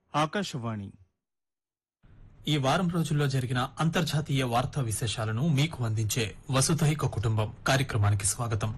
ఆకాశవాణి ఈ వారం రోజుల్లో జరిగిన అంతర్జాతీయ వార్తా విశేషాలను మీకు అందించే వసుధైక కుటుంబం కార్యక్రమానికి స్వాగతం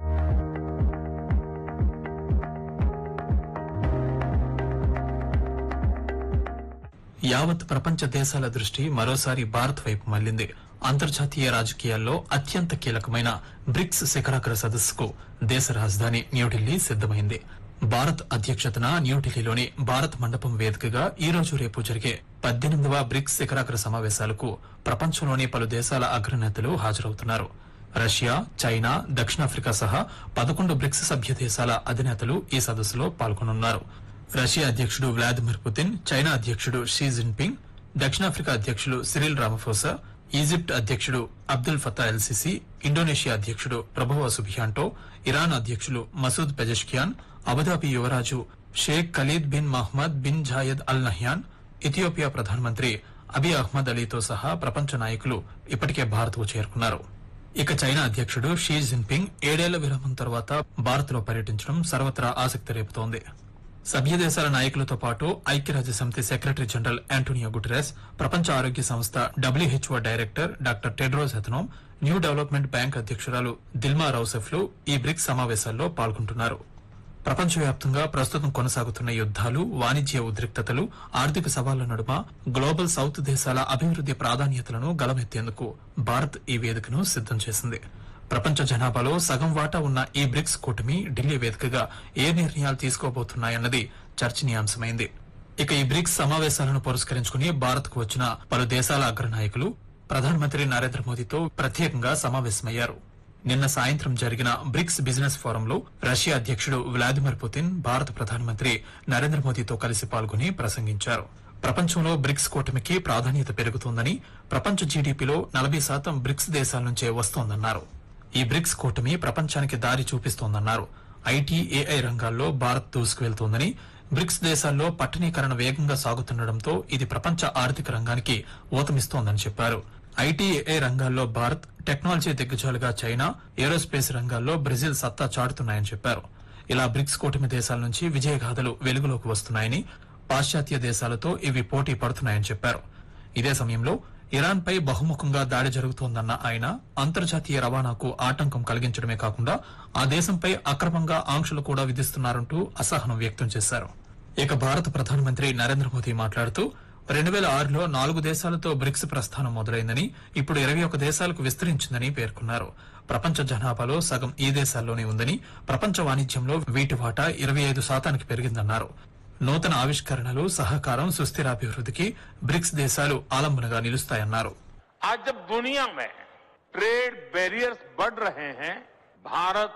యావత్ ప్రపంచ దేశాల దృష్టి మరోసారి భారత్ వైపు మళ్లింది అంతర్జాతీయ రాజకీయాల్లో అత్యంత కీలకమైన బ్రిక్స్ శిఖరాగ్ర సదస్సుకు దేశ రాజధాని న్యూఢిల్లీ సిద్దమైంది భారత్ అధ్యక్షతన న్యూఢిల్లీలోని భారత్ మండపం వేదికగా ఈ రోజు రేపు జరిగే పద్దెనిమిదవ బ్రిక్స్ శిఖరాగ్ర సమావేశాలకు ప్రపంచంలోని పలు దేశాల అగ్రనేతలు హాజరవుతున్నారు రష్యా చైనా దక్షిణాఫ్రికా సహా పదకొండు బ్రిక్స్ సభ్య దేశాల అధినేతలు ఈ సదస్సులో పాల్గొనున్నారు రష్యా అధ్యక్షుడు వ్లాదిమిర్ పుతిన్ చైనా అధ్యక్షుడు షీ జిన్పింగ్ దక్షిణాఫ్రికా అధ్యక్షుడు సిరిల్ రామఫోసా ఈజిప్ట్ అధ్యక్షుడు అబ్దుల్ ఫతా ఎల్సిసి ఇండోనేషియా అధ్యక్షుడు ప్రభువ సుబియాంటో ఇరాన్ అధ్యక్షులు మసూద్ పెజష్కియాన్ అబుదాబి యువరాజు Sheikh Khalid bin Mohamed bin Zayed Al Nahyan Ethiopia ప్రధానమంత్రి అబీ అహ్మద్ అలీతో సహా ప్రపంచ నాయకులు ఇప్పటికే భారత్కు చేరుకున్నారు ఇక చైనా అధ్యక్షుడు షీ జిన్పింగ్ ఏడేళ్ల విరామం తర్వాత భారత్ లో పర్యటించడం సర్వత్రా ఆసక్తి రేపుతోంది సభ్య దేశాల నాయకులతో పాటు ఐక్యరాజ్య సమితి సెక్రటరీ జనరల్ యాంటోనియో గుటెరస్ ప్రపంచ ఆరోగ్య సంస్థ డబ్ల్యూహెచ్ఓ డైరెక్టర్ డాక్టర్ టెడ్రోస్ హెథనోమ్ న్యూ డెవలప్మెంట్ బ్యాంక్ అధ్యక్షురాలు దిల్మా రౌసెఫ్లు ఈ బ్రిక్స్ సమావేశాల్లో పాల్గొంటున్నారు ప్రపంచవ్యాప్తంగా ప్రస్తుతం కొనసాగుతున్న యుద్దాలు వాణిజ్య ఉద్రిక్తతలు ఆర్థిక సవాళ్ల నడుమ గ్లోబల్ సౌత్ దేశాల అభివృద్ది ప్రాధాన్యతలను గలమెత్తేందుకు భారత్ ఈ వేదికను సిద్దం చేసింది ప్రపంచ జనాభాలో సగం వాటా ఉన్న ఈ బ్రిక్స్ కూటమి ఢిల్లీ వేదికగా ఏ నిర్ణయాలు తీసుకోబోతున్నాయన్నది చర్చనీయాంశమైంది ఇక ఈ బ్రిక్స్ సమావేశాలను పురస్కరించుకుని భారత్ కు వచ్చిన పలు దేశాల అగ్రనాయకులు ప్రధానమంత్రి నరేంద్ర మోదీతో ప్రత్యేకంగా సమావేశమయ్యారు నిన్న సాయంత్రం జరిగిన బ్రిక్స్ బిజినెస్ ఫోరంలో రష్యా అధ్యక్షుడు వ్లాదిమిర్ పుతిన్ భారత ప్రధానమంత్రి నరేంద్ర మోదీతో కలిసి పాల్గొని ప్రసంగించారు ప్రపంచంలో బ్రిక్స్ కూటమికి ప్రాధాన్యత పెరుగుతోందని ప్రపంచ జీడీపీలో నలభై శాతం బ్రిక్స్ దేశాల నుంచే వస్తోందన్నారు ఈ బ్రిక్స్ కూటమి ప్రపంచానికి దారి చూపిస్తోందన్నారు ఐటీ ఏఐ రంగాల్లో భారత్ దూసుకువెళ్తోందని బ్రిక్స్ దేశాల్లో పట్టణీకరణ వేగంగా సాగుతుండటంతో ఇది ప్రపంచ ఆర్థిక రంగానికి ఊతమిస్తోందని చెప్పారు ఐటీఏఐ రంగాల్లో భారత్ టెక్నాలజీ దిగ్గజాలుగా చైనా ఏరోస్పేస్ రంగాల్లో బ్రెజిల్ సత్తా చాటుతున్నాయని చెప్పారు ఇలా బ్రిక్స్ కూటమి దేశాల నుంచి విజయగాథలు వెలుగులోకి వస్తున్నాయని పాశ్చాత్య దేశాలతో ఇవి పోటీ పడుతున్నాయని చెప్పారు ఇదే సమయంలో ఇరాన్ పై బహుముఖంగా దాడి జరుగుతోందన్న ఆయన అంతర్జాతీయ రవాణాకు ఆటంకం కలిగించడమే కాకుండా ఆ దేశంపై అక్రమంగా ఆంక్షలు కూడా విధిస్తున్నారంటూ అసహనం వ్యక్తం చేశారు ఇక భారత ప్రధానమంత్రి నరేంద్ర మోదీ మాట్లాడుతూ రెండు వేల ఆరులో నాలుగు దేశాలతో బ్రిక్స్ ప్రస్థానం మొదలైందని ఇప్పుడు ఇరవై ఒక దేశాలకు విస్తరించిందని పేర్కొన్నారు ప్రపంచ జనాభాలో సగం ఈ దేశాల్లోనే ఉందని ప్రపంచ వాణిజ్యంలో వీటి వాటా ఇరవై ఐదు శాతానికి పెరిగిందన్నారు నూతన ఆవిష్కరణలు సహకారం సుస్థిరాభివృద్ధికి బ్రిక్స్ దేశాలు ఆలంబనగా నిలుస్తాయన్నారు आज जब दुनिया में ट्रेड बैरियर्स बढ़ रहे हैं भारत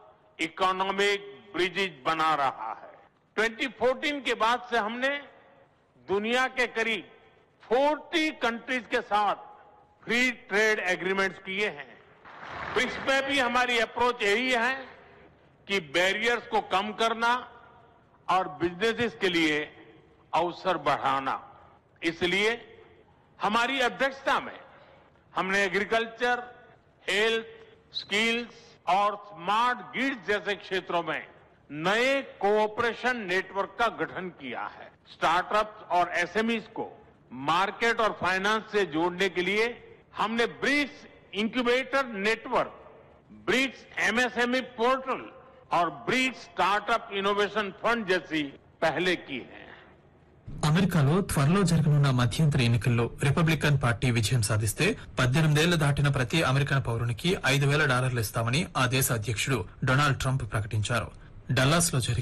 इकोनॉमिक ब्रिजेज बना रहा है 2014 के बाद से हमने दुनिया के करीब 40 कंट्रीज के साथ फ्री ट्रेड एग्रीमेंट्स किए हैं ब्रिक्स में भी हमारी अप्रोच यही है कि बैरियर्स को कम करना और बिजनेसेस के लिए अवसर बढ़ाना इसलिए हमारी अध्यक्षता में हमने एग्रीकल्चर हेल्थ स्किल्स और स्मार्ट ग्रिड्स जैसे क्षेत्रों में नए कोऑपरेशन नेटवर्क का गठन किया है स्टार्टअप्स और एसएमईज को मार्केट और फाइनेंस से जोड़ने के लिए हमने BRICS incubator network BRICS MSME portal और ब्रिक्स स्टार्टअप इनोवेशन फंड जैसी पहले की है అమెరికాలో త్వరలో జరగనున్న మధ్యంతర ఎన్నికల్లో రిపబ్లికన్ పార్టీ విజయం సాధిస్తే పద్దెనిమిదేళ్లు దాటిన ప్రతి అమెరికన్ పౌరునికి ఐదు వేల డాలర్లు ఇస్తామని ఆ దేశ అధ్యక్షుడు డొనాల్డ్ ట్రంప్ ప్రకటించారు డల్లాస్ లో జరిగిన